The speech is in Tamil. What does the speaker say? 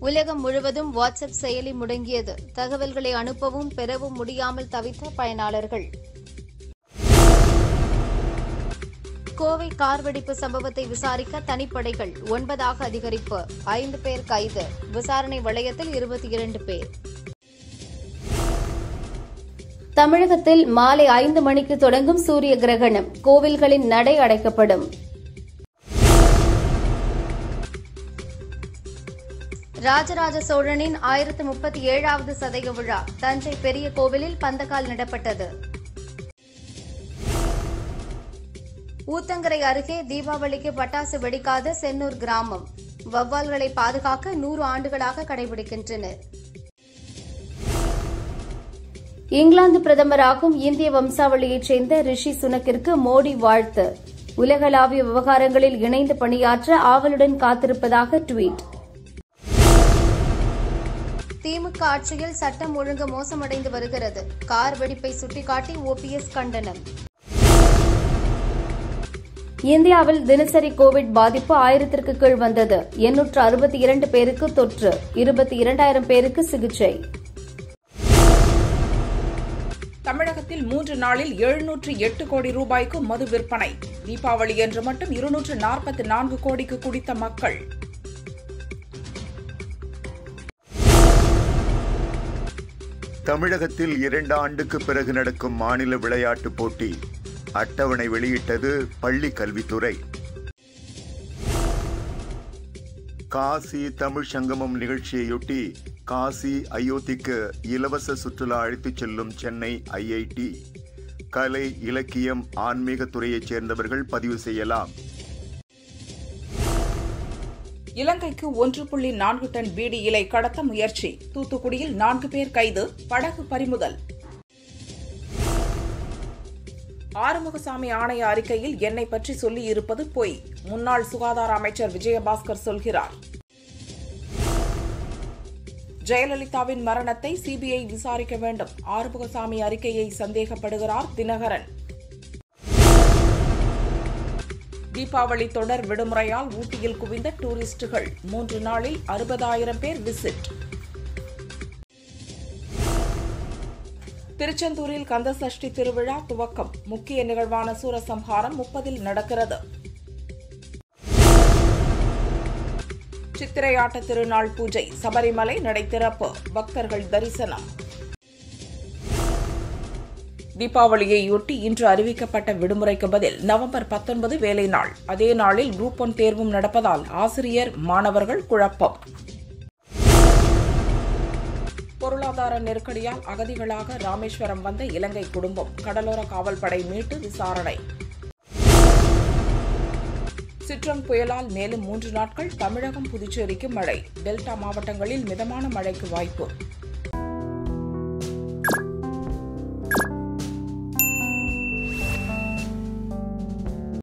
உலகம் முழுவதும் வாட்ஸ்அப் செயலி முடங்கியது தகவல்களை அனுப்பவும் பெறவும் முடியாமல் தவித்த பயனாளர்கள் கோவை கார் வெடிப்பு சம்பவத்தை விசாரிக்க தனிப்படைகள் ஒன்பதாக அதிகரிப்பு ஐந்து பேர் கைது விசாரணை வளையத்தில் இருபத்தி இரண்டு பேர் தமிழகத்தில் மாலை ஐந்து மணிக்கு தொடங்கும் சூரிய கிரகணம் கோவில்களின் நடை அடைக்கப்படும் ராஜராஜ சோழனின் ஆயிரத்து முப்பத்தி ஏழாவது சதய விழா தஞ்சை பெரிய கோவிலில் பந்தக்கால் நடப்பட்டது ஊத்தங்கரை அருகே தீபாவளிக்கு பட்டாசு வெடிக்காத சென்னூர் கிராமம் வவ்வால்களை பாதுகாக்க நூறு ஆண்டுகளாக கடைபிடிக்கின்றனர் இங்கிலாந்து பிரதமராகும் இந்திய வம்சாவளியைச் சேர்ந்த ரிஷி சுனக்கிற்கு மோடி வாழ்த்து உலகளாவிய விவகாரங்களில் இணைந்து பணியாற்ற ஆவலுடன் காத்திருப்பதாக டுவீட் திமுக ஆட்சியில் சட்டம் ஒழுங்கு மோசமடைந்து வருகிறது கார் வெடிப்பை சுட்டிக்காட்டி ஓபிஎஸ் கண்டனம் இந்தியாவில் தினசரி கோவிட் பாதிப்பு ஆயிரத்திற்கு கீழ் வந்தது எண்ணூற்று அறுபத்தி இரண்டு பேருக்கு தொற்று இருபத்தி இரண்டாயிரம் பேருக்கு சிகிச்சை தமிழகத்தில் மூன்று நாளில் எழுநூற்று எட்டு கோடி ரூபாய்க்கு மது விற்பனை தீபாவளி என்று மட்டும் இருநூற்று நாற்பத்தி நான்கு கோடிக்கு குடித்த மக்கள் தமிழகத்தில் இரண்டு ஆண்டுக்கு பிறகு நடக்கும் மாநில விளையாட்டுப் போட்டி அட்டவணை வெளியிட்டது பள்ளி கல்வித்துறை காசி தமிழ் சங்கமம் நிகழ்ச்சியையொட்டி காசி அயோத்திக்கு இலவச சுற்றுலா அழைத்துச் செல்லும் சென்னை ஐஐடி கலை இலக்கியம் ஆன்மீக துறையைச் சேர்ந்தவர்கள் பதிவு செய்யலாம் இலங்கைக்கு ஒன்று புள்ளி நான்கு டன் பீடி இலை கடத்த முயற்சி தூத்துக்குடியில் நான்கு பேர் கைது படகு பறிமுதல் ஆறுமுகசாமி ஆணைய அறிக்கையில் என்னை பற்றி சொல்லி இருப்பது பொய் முன்னாள் சுகாதார அமைச்சர் விஜயபாஸ்கர் சொல்கிறார் ஜெயலலிதாவின் மரணத்தை சிபிஐ விசாரிக்க வேண்டும் ஆறுமுகசாமி அறிக்கையை சந்தேகப்படுகிறார் தினகரன் தீபாவளி தொடர் விடுமுறையால் ஊட்டியில் குவிந்த டூரிஸ்டுகள் மூன்று நாளில் அறுபதாயிரம் பேர் விசிட் திருச்செந்தூரில் கந்தசஷ்டி திருவிழா துவக்கம் முக்கிய நிகழ்வான சூரசம்ஹாரம் முப்பதில் நடக்கிறது சித்திரையாட்ட திருநாள் பூஜை சபரிமலை நடை திறப்பு பக்தர்கள் தரிசனம் தீபாவளியையொட்டி இன்று அறிவிக்கப்பட்ட விடுமுறைக்கு பதில் நவம்பர் பத்தொன்பது வேலை நாள் அதே நாளில் குரூப் ஒன் தேர்வும் நடப்பதால் ஆசிரியர் மாணவர்கள் குழப்பம் பொருளாதார நெருக்கடியால் அகதிகளாக ராமேஸ்வரம் வந்த இலங்கை குடும்பம் கடலோர காவல்படை மீட்டு விசாரணை சிட்ரம் புயலால் மேலும் மூன்று நாட்கள் தமிழகம் புதுச்சேரிக்கு மழை டெல்டா மாவட்டங்களில் மிதமான மழைக்கு வாய்ப்பு